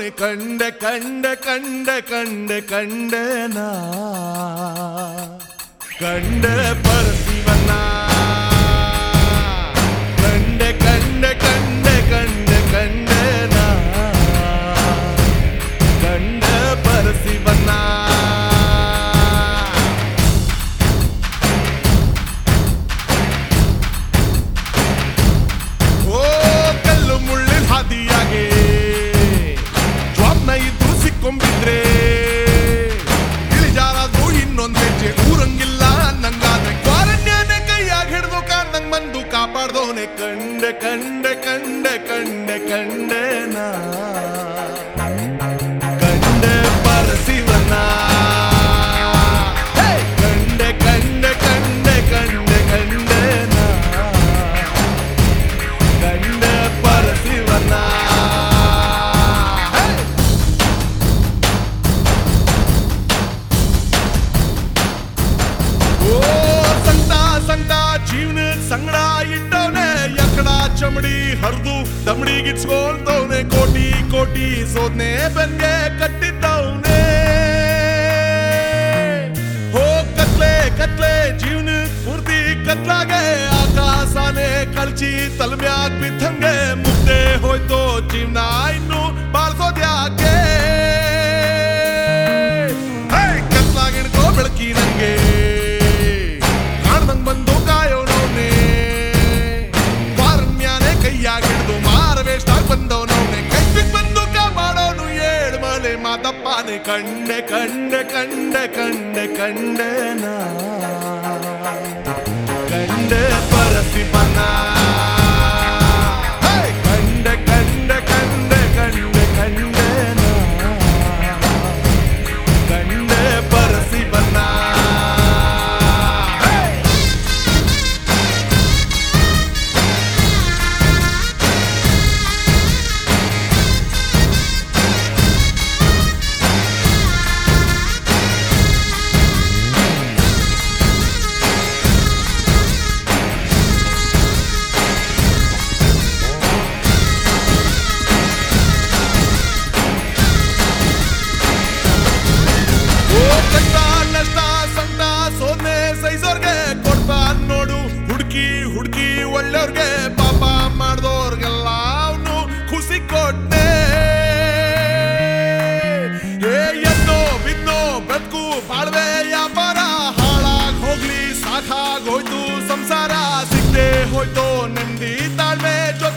ಬಾಳ್ದೋನೆ ಕಂಡೆ ಕಂಡೆ ಕಂಡೆ ಕಂಡೆ ಕಂಡೆನಾ ಕಂಡೆ ಪರಸಿವನ್ನ ಕಂಡೆ ಕಂಡೆ ಕಂಡೆ ಕಂಡೆ ಕಂಡೆನಾ ಕಂಡೆ ಪರಸಿವನ್ನ ಓ ಕಲ್ಲು ಮುಳ್ಳಿನ ಹಾದಿಯಾಗೆ ಜಾಬ್ನ ಇದ್ದು ಸಿಕ್ಕೊಂಬಿದ್ರೆ ಇಳಿಜಾರಾದ್ರು ಇನ್ನೊಂದ್ ಹೆಜ್ಜೆ ಊರಂಗಿಲ್ಲ ನಂಗಾದ್ರೆ ಕ್ವಾರಣ್ಯನೆ ಕೈಯಾಗ ಹಿಡ್ದು ಕಾಣ್ದಂಗ್ ಬಂದು ಕಾಪಾಡ್ದೋನೆ ಕಂಡೆ ಕಂಡೆ ಕಂಡೆ ಕಂಡೆ ಕಂಡೆ ನಾ ಕಂಡೆ ಪರಸಿವನ ಹೇ! ಕಂಡೆ ಕಂಡೆ ಕಂಡೆ ಕಂಡೆ ಕಂಡೆ ನಾ ಕಂಡ ಪರಸಿವನ ಓ ಸಂತ ಸಂತ ಜೀವನ ಸಂಗಡ ಇಟ್ಟವನೆ ಎಕ್ಕಡ ಚಮಡಿ ಹರಿದು ದಮಡಿಗಿಚ್ಕೊಳ್ತವನೆ ಕೋಟಿ ಕೋಟಿ ಸೋದ್ನೆ ಬೆನ್ಗೆ ಕಟ್ಟಿದ್ದವನೆ ಹೋ ಕತ್ಲೆ ಕತ್ಲೆ ಜೀವನ ಪೂರ್ತಿ ಕತ್ಲಾಗೆ ಆಕಾಶನೇ ಕಳ್ಚಿ ತಲೆಮ್ಯಾಗ ಬಿದ್ದಂಗೆ ಮುಗ್ದೆ ಹೋಯ್ತು ಜೀವನ ಇನ್ನು ಬಾಳ್ಸೋದ್ಯಾಕೆ ಹೇ, ಕತ್ಲಾಗ ಹಿಡ್ಕೋ ಬೆಳಕಿ ನಂಗೆ ಕಾಣ್ದಂಗ್ ಬಂದು ಕಾಯೋನವ್ನೆ ವಾರಮ್ಯಾನೆ ಕೈಯಾಗ ಹಿಡ್ದು ಮಾರವೇಷ್ಟಾಗ ಬಂದವನವ್ನೆ ಕೈ ಬಿಗ್ ಬಂದು ಕಾಪಾಡೋನು ಏಳು ಮಲೆ ಮಾತಪ್ಪನೆ ಕಂಡೆ ಕಂಡೆ ಕಂಡೆ ಕಂಡೆ ಕಂಡೆ ನಾ ಕಂಡೆ ಪರಸಿ ಬನ ಕಂಡೆ ಕಂಡೆ ಕಂಡೆ ಕಂಡೆ ಕಂಡೆ ನಾ ಕಂಡೆ ಪರಸಿ ಬನ್ನ ಓ ಕಷ್ಟ ನಷ್ಟ ಸಂತ ಸೋನೆ ಸೈಸೋರ್ಗೆ ಕೊಡ್ತಾ ನೋಡು ಹುಡುಕಿ ಹುಡುಕಿ ಒಳ್ಳೆಯವ್ರಿಗೆ ಪಾಪ ಮಾಡ್ದೋರ್ಗೆಲ್ಲ ಅವನು ಖುಷಿ ಕೊಟ್ಟೆ ಏ ಎನ್ನೋ ಬಿನ್ನೋ ಬದುಕು ಬಾಳ್ವೆ ವ್ಯಾಪಾರ ಹಾಳಾಗ್ ಹೋಗ್ಲಿ ಸಾಕಾಗ್ ಹೋಯ್ತು ಸಂಸಾರ ಸಿಗ್ದೆ ಹೋಯ್ತು ನೆಮ್ಮದಿ ತಾಳ್ಮೆ ಜೊತೆ